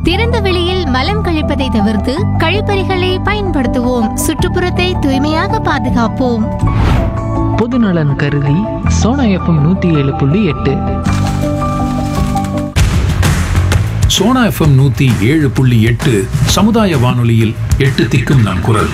திறந்த வெளியில் மலம் கழிப்பதை தவிர்த்து கழிப்பறைகளை பயன்படுத்துவோம் சுற்றுப்புறத்தை தூய்மையாக பாதுகாப்போம் பொதுநலன் கருதி சோனா எஃப்எம் நூற்றி ஏழு புள்ளி எட்டு சோனா எஃப்எம் நூத்தி ஏழு புள்ளி எட்டு சமுதாய வானொலியில் எட்டு திக்கும் நம் குரல்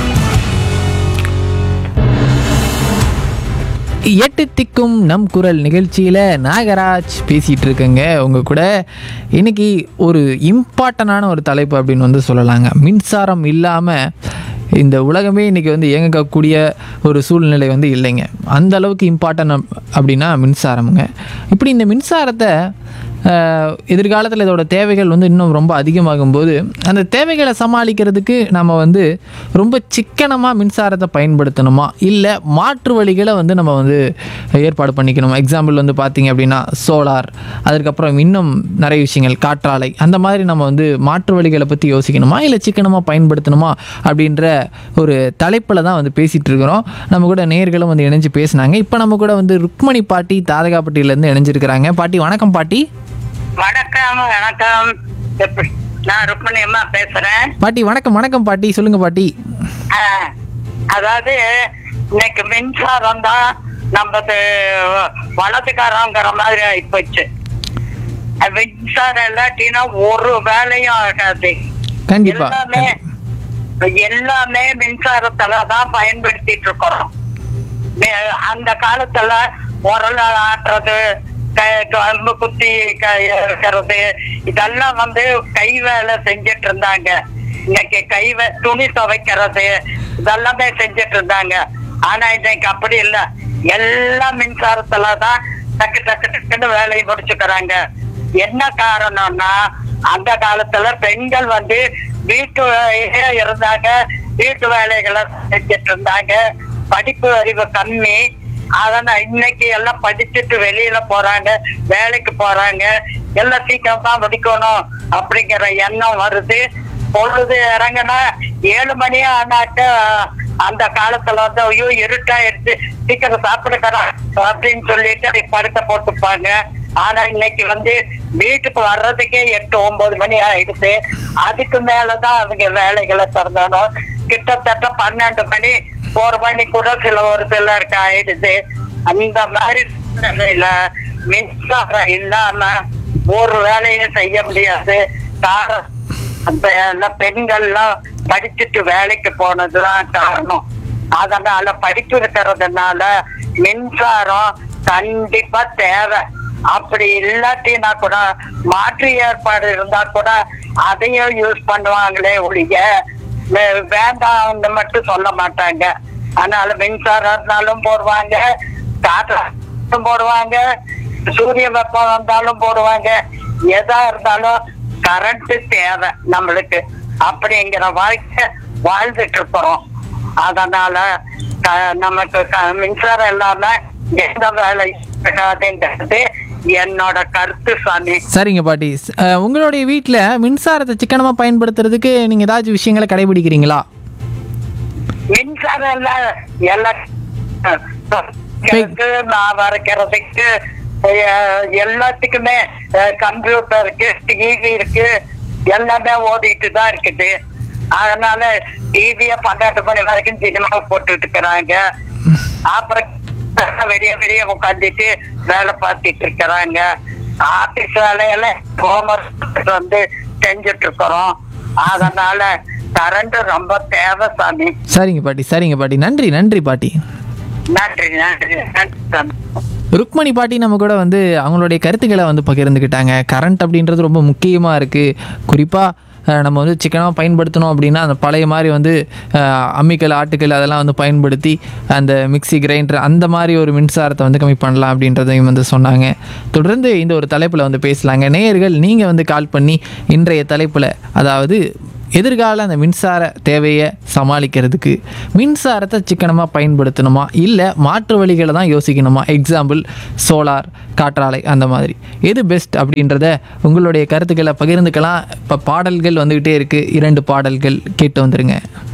எட்டு திக்கும் நம் குரல் நிகழ்ச்சியில் நாகராஜ் பேசிகிட்டு இருக்கேங்க உங்கள் கூட இன்னைக்கு ஒரு இம்பார்ட்டண்டான ஒரு தலைப்பு அப்படின்னு வந்து சொல்லலாங்க மின்சாரம் இல்லாமல் இந்த உலகமே இன்றைக்கி வந்து இயங்கக்கூடிய ஒரு சூழ்நிலை வந்து இல்லைங்க அந்த அளவுக்கு இம்பார்ட்டன் அப்படின்னா மின்சாரமுங்க இப்படி இந்த மின்சாரத்தை ஆஹ், எதிர்காலத்தில் இதோட தேவைகள் வந்து இன்னும் ரொம்ப அதிகமாகும் போது அந்த தேவைகளை சமாளிக்கிறதுக்கு நம்ம வந்து ரொம்ப சிக்கனமாக மின்சாரத்தை பயன்படுத்தணுமா இல்லை மாற்று வழிகளை வந்து நம்ம வந்து ஏற்பாடு பண்ணிக்கணுமா எக்ஸாம்பிள் வந்து பார்த்திங்க அப்படின்னா சோலார் அதுக்கப்புறம் இன்னும் நிறைய விஷயங்கள் காற்றாலை அந்த மாதிரி நம்ம வந்து மாற்று வழிகளை பற்றி யோசிக்கணுமா இல்லை சிக்கனமாக பயன்படுத்தணுமா அப்படின்ற ஒரு தலைப்பில் தான் வந்து பேசிகிட்டு இருக்கிறோம் நம்ம கூட நேர்களும் வந்து இணைஞ்சு பேசினாங்க இப்போ நம்ம கூட வந்து ருக்மணி பாட்டி தாதகாப்பட்டியிலேருந்து இணைஞ்சிருக்கிறாங்க பாட்டி வணக்கம் பாட்டி வணக்கம் வணக்கம் எப்படி- நான் ருக்மணி அம்மா பேசுறேன் பாட்டி வணக்கம் வணக்கம் பாட்டி சொல்லுங்க பாட்டி ஆ, அதாவது இன்னைக்கு மின்சாரம் தான் நமது வலதுக்காரங்கிற மாதிரி ஆயிப்போச்சு அஹ் மின்சாரம் இல்லாட்டினா ஒரு வேலையும் ஆகாது கண்டிப்பா எல்லாமே எல்லாமே மின்சாரத்துல தான் பயன்படுத்திட்டு இருக்கிறோம் மே- அந்த காலத்துல உரல் ஆட்டுறது க- கம்பு குத்தி க- இருக்கிறது இதெல்லாம் வந்து கை வேலை செஞ்சிட்டு இருந்தாங்க இன்னைக்கு கை வே- துணி துவைக்கிறது இதெல்லாமே செஞ்சிட்டு இருந்தாங்க ஆனா இன்னைக்கு அப்படி இல்ல எல்லாம் மின்சாரத்துல தான் டக்கு டக்கு டக்குன்னு வேலையை முடிச்சுக்கிறாங்க என்ன காரணம்னா அந்த காலத்துல பெண்கள் வந்து வீட்டு வேலையிலே இருந்தாங்க வீட்டு வேலைகளை செஞ்சிட்டு இருந்தாங்க படிப்பு அறிவு கம்மி அதனால இன்னைக்கு எல்லாம் படிச்சுட்டு வெளியில போறாங்க வேலைக்கு போறாங்க எல்லாம் சீக்கிரம் தான் முடிக்கணும் அப்படிங்கிற எண்ணம் வருது பொழுது இறங்குனா ஏழு மணி ஆனாக்க அந்த காலத்துல வந்து ஐயோ இருட்டாயிருச்சு சீக்கிரம் சாப்பிடுக்கிறோம் அப்படின்னு சொல்லிட்டு அப்படி படுக்க போட்டுப்பாங்க ஆனா இன்னைக்கு வந்து வீட்டுக்கு வர்றதுக்கே எட்டு ஒன்பது மணி ஆயிடுச்சு அதுக்கு மேலதான் அவங்க வேலைகளை திறந்தணும் கிட்டத்தட்ட பன்னெண்டு மணி ஒரு மணி கூட சில ஒரு சிலருக்கு ஆயிடுது அந்த மாதிரி சூழ்நிலையில மின்சாரம் இல்லாம ஒரு வேலையும் செய்ய முடியாது காரணம் அந்த எல்லாம் பெண்கள்லாம் படிச்சுட்டு வேலைக்கு போனதுதான் காரணம் அதனால படிப்பு இருக்கிறதுனால மின்சாரம் கண்டிப்பா தேவை அப்படி இல்லாட்டினா கூட மாற்று ஏற்பாடு இருந்தா கூட அதையும் யூஸ் பண்ணுவாங்களே ஒழிய வே- வேண்டாம்னு மட்டும் சொல்ல மாட்டாங்க அதனால மின்சாரம் இருந்தாலும் போடுவாங்க காற்று போடுவாங்க சூரிய வெப்பம் வந்தாலும் போடுவாங்க எதா இருந்தாலும் கரண்ட் தேவை நம்மளுக்கு அப்படிங்கிற வாழ்க்கை வாழ்ந்துட்டு இருக்கிறோம் அதனால க- நமக்கு க- மின்சாரம் இல்லாம எந்த வேலை இருக்காதுங்கிறது என்னோட கருத்து சாமி சரிங்க பாட்டி ஸ்- அஹ், உங்களுடைய வீட்டில் மின்சாரத்தை சிக்கனமாக பயன்படுத்துறதுக்கு நீங்கள் ஏதாச்சும் விஷயங்களை கடைபிடிக்கிறீங்களா மின்சாரம் இல்ல எல்லாம் நான் வரைக்கிறதுக்கு அஹ், எல்லாத்துக்குமே கம்ப்யூட்டர் இருக்கு டிவி இருக்கு எல்லாமே ஓடிட்டு தான் இருக்குது அதனால டிவிய பன்னெண்டு மணி வரைக்கும் சினிமா போட்டுட்டு இருக்கிறாங்க அப்புறம் வெளிய வெளிய உட்காந்துட்டு வேலை பார்த்துட்டு இருக்கிறாங்க ஆபீஸ் வேலையில ஹோம்ஒர்க் வந்து செஞ்சுட்டு இருக்கிறோம் அதனால கரண்ட் ரொம்ப தேவை சாமி சரிங்க பாட்டி சரிங்க பாட்டி நன்றி நன்றி பாட்டி நன்றி நன்றி நன்றி சாமி ருக்மணி பாட்டி நம்ம கூட வந்து அவங்களுடைய கருத்துக்களை வந்து பகிர்ந்துக்கிட்டாங்க கரண்ட் அப்படின்றது ரொம்ப முக்கியமாக இருக்குது குறிப்பாக நம்ம வந்து சிக்கனமாக பயன்படுத்தணும் அப்படின்னா அந்த பழைய மாதிரி வந்து அஹ், அம்மிக்கல் ஆட்டுக்கல் அதெல்லாம் வந்து பயன்படுத்தி அந்த மிக்ஸி கிரைண்டர் அந்த மாதிரி ஒரு மின்சாரத்தை வந்து கம்மி பண்ணலாம் அப்படின்றதையும் வந்து சொன்னாங்க தொடர்ந்து இந்த ஒரு தலைப்பில் வந்து பேசலாங்க நேயர்கள் நீங்கள் வந்து கால் பண்ணி இன்றைய தலைப்பில் அதாவது எதிர்கால அந்த மின்சார தேவையை சமாளிக்கிறதுக்கு மின்சாரத்தை சிக்கனமாக பயன்படுத்தணுமா இல்லை மாற்று வழிகளை தான் யோசிக்கணுமா எக்ஸாம்பிள் சோலார் காற்றாலை அந்த மாதிரி எது பெஸ்ட் அப்படின்றத உங்களுடைய கருத்துக்களை பகிர்ந்துக்கலாம் இப்போ பாடல்கள் வந்துக்கிட்டே இருக்குது இரண்டு பாடல்கள் கேட்டு வந்துருங்க